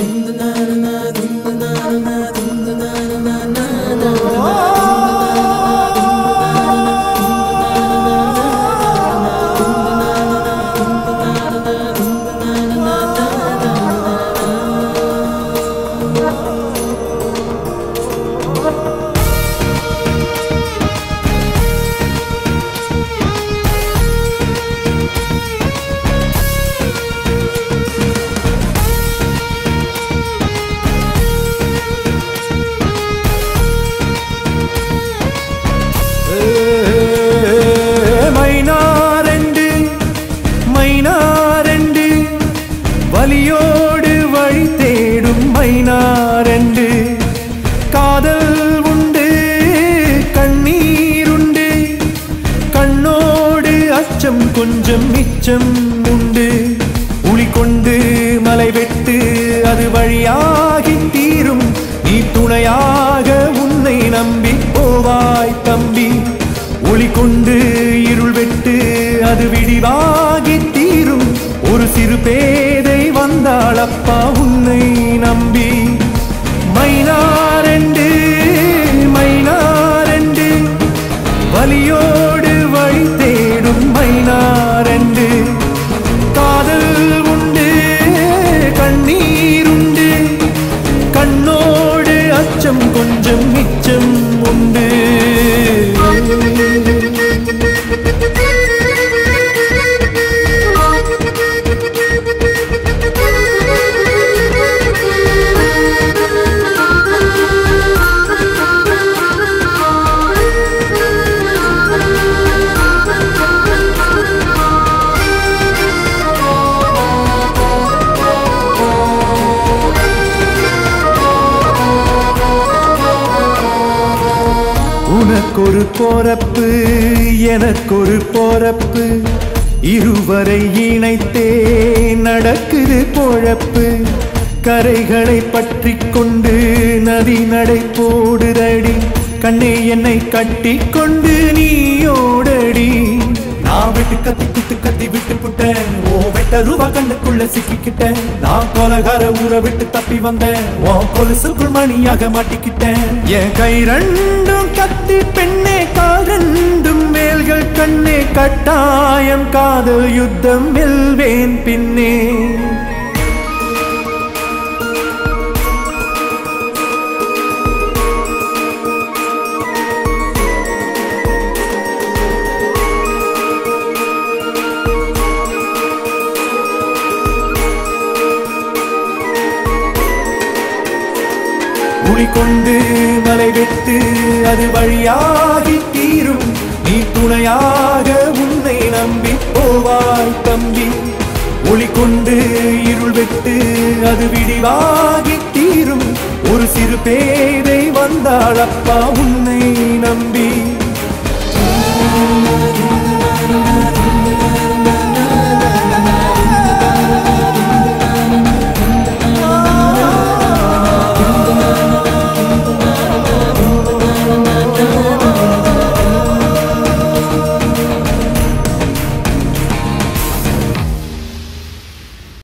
மைனாரெண்டு மைனாரெண்டு வலியோடு வழி தேடும் மைனாரெண்டு காதல் உண்டு கண்ணீருண்டு கண்ணோடு அச்சம் கொஞ்சம் மிச்சம் உண்டு உளி கொண்டு மலை வெட்டு அது வழியாகி தீரும் நீ துணையாக உன்னை நம்பி போவாய் தம்பி ஒளி கொண்டு இருள் வெட்டு அது விடிவாகி தீரும் ஒரு சிறு பேதை வந்தாள் அப்பா உன்னை நம்பி மைனாரெண்டு மைனாரெண்டு வலியோடு வழி தேடும் மைனாரெண்டு காதல் உண்டு கண்ணீருண்டு கண்ணோடு அச்சம் கொஞ்சம் மிச்சம் உண்டு உனக்கொரு போறப்பு எனக்கொரு போறப்பு இருவரை இணைத்தே நடக்குது பொழப்பு கரைகளை பற்றி கொண்டு நதி நடை போடுதடி கண்ணே என்னை கட்டி கொண்டு நீயோடடி நான் விட்டு கத்தி குத்து கத்தி விட்டு புட்டேன் ஓ வெட்ட ரூபா கண்ணுக்குள்ள சிக்கிக்கிட்டேன் நான் கொலகார ஊரை விட்டு தப்பி வந்தேன் ஓ கொலுசுக்குள் மணியாக மாட்டிக்கிட்டேன் என் கை ரெண்டும் கத்தி பெண்ணே கால் ரெண்டும் மேல்கள் கண்ணே கட்டாயம் காதல் யுத்தம் வெல்வேன் பின்னே உளி கொண்டு மலை வெட்டு அது வழியாகி தீரும் நீ துணையாக உன்னை நம்பி போவாய் தம்பி ஒளி கொண்டு இருள் வெட்டு அது விடிவாகி தீரும் ஒரு சிறு பேதை வந்தாள் அப்பா உன்னை நம்பி